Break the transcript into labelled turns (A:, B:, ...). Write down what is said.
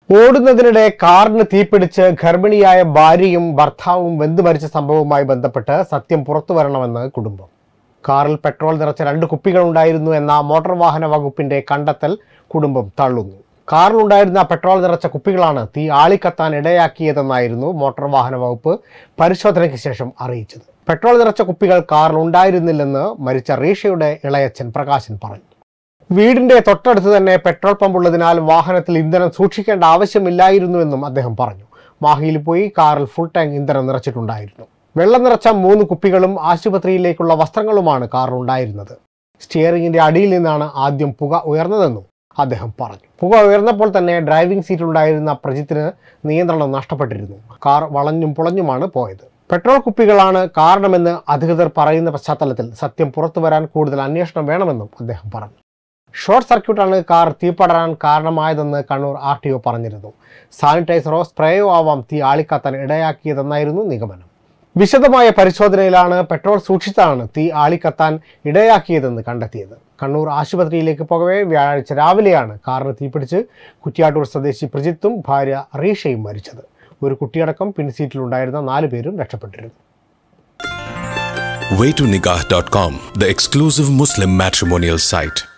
A: ഓടുന്നതിനിടെ കാറിന് തീപിടിച്ച് ഗർഭിണിയായ ഭാര്യയും ഭർത്താവും വെന്തു മരിച്ച സംഭവവുമായി ബന്ധപ്പെട്ട് സത്യം പുറത്തു വരണമെന്ന് കുടുംബം കാറിൽ പെട്രോൾ നിറച്ച രണ്ട് കുപ്പികൾ ഉണ്ടായിരുന്നു എന്ന മോട്ടോർ വാഹന വകുപ്പിന്റെ കണ്ടെത്തൽ കുടുംബം തള്ളുന്നു കാറിലുണ്ടായിരുന്ന പെട്രോൾ നിറച്ച കുപ്പികളാണ് തീ ആളിക്കത്താൻ ഇടയാക്കിയതെന്നായിരുന്നു മോട്ടോർ വാഹന വകുപ്പ് പരിശോധനയ്ക്ക് ശേഷം അറിയിച്ചത് പെട്രോൾ നിറച്ച കുപ്പികൾ കാറിൽ ഉണ്ടായിരുന്നില്ലെന്ന് മരിച്ച റീഷയുടെ ഇളയച്ചൻ പ്രകാശൻ പറഞ്ഞു വീടിന്റെ തൊട്ടടുത്ത് തന്നെ പെട്രോൾ പമ്പ് ഉള്ളതിനാൽ വാഹനത്തിൽ ഇന്ധനം സൂക്ഷിക്കേണ്ട ആവശ്യമില്ലായിരുന്നുവെന്നും അദ്ദേഹം പറഞ്ഞു മാഹിയിൽ പോയി കാറിൽ ഫുൾ ടാങ്ക് ഇന്ധനം നിറച്ചിട്ടുണ്ടായിരുന്നു വെള്ളം നിറച്ച മൂന്ന് കുപ്പികളും ആശുപത്രിയിലേക്കുള്ള വസ്ത്രങ്ങളുമാണ് കാറിലുണ്ടായിരുന്നത് സ്റ്റിയറിംഗിന്റെ അടിയിൽ നിന്നാണ് ആദ്യം പുക ഉയർന്നതെന്നും അദ്ദേഹം പറഞ്ഞു പുക ഉയർന്നപ്പോൾ തന്നെ ഡ്രൈവിംഗ് സീറ്റിലുണ്ടായിരുന്ന പ്രജിത്തിന് നിയന്ത്രണം നഷ്ടപ്പെട്ടിരുന്നു കാർ വളഞ്ഞും പുളഞ്ഞുമാണ് പോയത് പെട്രോൾ കുപ്പികളാണ് കാരണമെന്ന് അധികൃതർ പറയുന്ന പശ്ചാത്തലത്തിൽ സത്യം പുറത്തു വരാൻ കൂടുതൽ അന്വേഷണം വേണമെന്നും അദ്ദേഹം പറഞ്ഞു ഷോർട്ട് സർക്യൂട്ടാണ് കാർ തീപടരാൻ കാരണമായതെന്ന് കണ്ണൂർ ആർ ടി ഒ പറഞ്ഞിരുന്നു സാനിറ്റൈസറോ സ്പ്രേയോ ആവാം തീ ആളിക്കത്താൻ ഇടയാക്കിയതെന്നായിരുന്നു നിഗമനം വിശദമായ പരിശോധനയിലാണ് പെട്രോൾ സൂക്ഷിച്ചാണ് തീ ആളിക്കത്താൻ ഇടയാക്കിയതെന്ന് കണ്ടെത്തിയത് കണ്ണൂർ ആശുപത്രിയിലേക്ക് പോകവേ വ്യാഴാഴ്ച രാവിലെയാണ് കാറിന് തീപിടിച്ച് കുറ്റ്യാട്ടൂർ സ്വദേശി പ്രജിത്തും ഭാര്യ റീഷയും മരിച്ചത് ഒരു കുട്ടിയടക്കം പിൻസീറ്റിലുണ്ടായിരുന്ന നാല് പേരും രക്ഷപ്പെട്ടിരുന്നു
B: waytonikah.com, the exclusive Muslim matrimonial site.